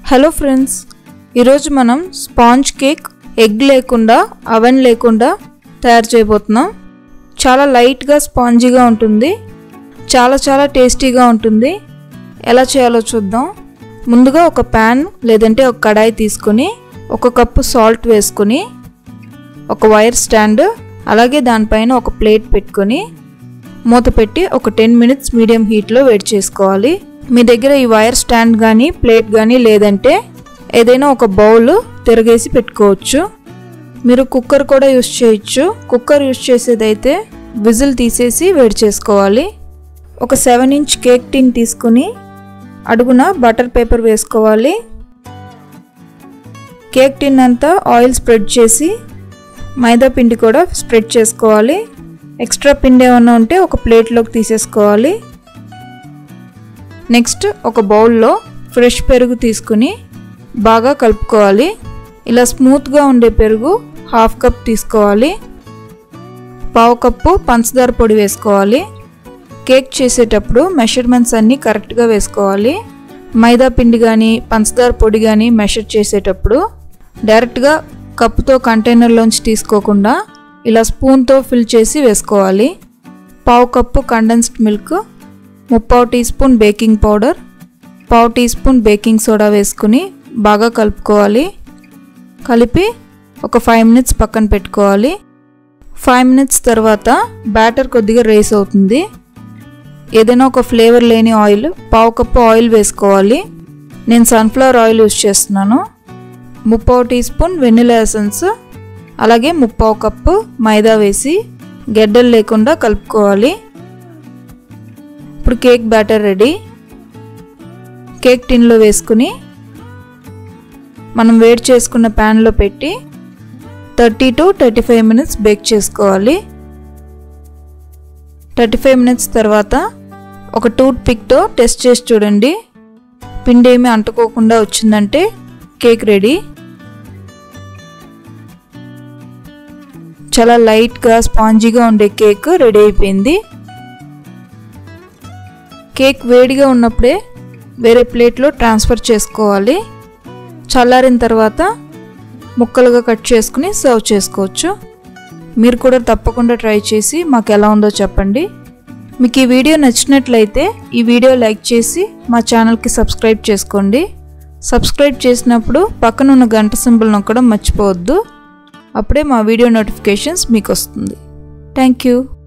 hello friends ఈరోజు మనం sponge cake egg లేకుండా అవెన్ లేకుండా తయారు చేయబోతున్నాం చాలా లైట్గా స్పాంజీగా ఉంటుంది చాలా చాలా టేస్టీగా ఉంటుంది ఎలా చేయాలో చూద్దాం ముందుగా ఒక ప్యాన్ లేదంటే ఒక కడాయి తీసుకొని ఒక కప్పు సాల్ట్ వేసుకొని ఒక వైర్ స్టాండ్ అలాగే దానిపైన ఒక ప్లేట్ పెట్టుకొని మూత పెట్టి ఒక టెన్ మినిట్స్ మీడియం హీట్లో వేడి చేసుకోవాలి మీ దగ్గర ఈ వైర్ స్టాండ్ కానీ ప్లేట్ కానీ లేదంటే ఏదైనా ఒక బౌల్ తిరగేసి పెట్టుకోవచ్చు మీరు కుక్కర్ కూడా యూస్ చేయొచ్చు కుక్కర్ యూస్ చేసేదైతే విజిల్ తీసేసి వేడి చేసుకోవాలి ఒక సెవెన్ ఇంచ్ కేక్ టిన్ తీసుకుని అడుగున బటర్ పేపర్ వేసుకోవాలి కేక్ టిన్ అంతా ఆయిల్ స్ప్రెడ్ చేసి మైదా పిండి కూడా స్ప్రెడ్ చేసుకోవాలి ఎక్స్ట్రా పిండి ఏమన్నా ఉంటే ఒక ప్లేట్లోకి తీసేసుకోవాలి నెక్స్ట్ ఒక బౌల్లో ఫ్రెష్ పెరుగు తీసుకుని బాగా కలుపుకోవాలి ఇలా స్మూత్గా ఉండే పెరుగు హాఫ్ కప్ తీసుకోవాలి పావు కప్పు పంచదార పొడి వేసుకోవాలి కేక్ చేసేటప్పుడు మెషర్మెంట్స్ అన్నీ కరెక్ట్గా వేసుకోవాలి మైదా పిండి కానీ పంచదార పొడి కానీ మెషర్ చేసేటప్పుడు డైరెక్ట్గా కప్పుతో కంటైనర్లోంచి తీసుకోకుండా ఇలా స్పూన్తో ఫిల్ చేసి వేసుకోవాలి పావు కప్పు కండెన్స్డ్ మిల్క్ ముప్పావు టీ స్పూన్ బేకింగ్ పౌడర్ పావు టీ స్పూన్ బేకింగ్ సోడా వేసుకుని బాగా కలుపుకోవాలి కలిపి ఒక ఫైవ్ మినిట్స్ పక్కన పెట్టుకోవాలి ఫైవ్ మినిట్స్ తర్వాత బ్యాటర్ కొద్దిగా రేస్ అవుతుంది ఏదైనా ఒక ఫ్లేవర్ లేని ఆయిల్ పావు కప్పు ఆయిల్ వేసుకోవాలి నేను సన్ఫ్లవర్ ఆయిల్ యూస్ చేస్తున్నాను ముప్పావు టీ స్పూన్ వెనిలా ఎసెన్స్ అలాగే ముప్పావు కప్పు మైదా వేసి గెడ్డలు లేకుండా కలుపుకోవాలి ఇప్పుడు కేక్ బ్యాటర్ రెడీ కేక్ టిన్లో వేసుకుని మనం వేడి చేసుకున్న ప్యాన్లో పెట్టి thirty to thirty five minutes bake చేసుకోవాలి థర్టీ ఫైవ్ మినిట్స్ తర్వాత ఒక టూత్ పిక్తో టెస్ట్ చేసి చూడండి పిండి ఏమి అంటుకోకుండా వచ్చిందంటే కేక్ రెడీ చాలా లైట్గా స్పాంజీగా ఉండే కేక్ రెడీ అయిపోయింది కేక్ వేడిగా ఉన్నప్పుడే వేరే ప్లేట్లో ట్రాన్స్ఫర్ చేసుకోవాలి చల్లారిన తర్వాత ముక్కలుగా కట్ చేసుకుని సర్వ్ చేసుకోవచ్చు మీరు కూడా తప్పకుండా ట్రై చేసి మాకు ఎలా ఉందో చెప్పండి మీకు ఈ వీడియో నచ్చినట్లయితే ఈ వీడియో లైక్ చేసి మా ఛానల్కి సబ్స్క్రైబ్ చేసుకోండి సబ్స్క్రైబ్ చేసినప్పుడు పక్కన ఉన్న గంట సింబల్ నొక్కడం మర్చిపోవద్దు అప్పుడే మా వీడియో నోటిఫికేషన్స్ మీకు వస్తుంది థ్యాంక్ యూ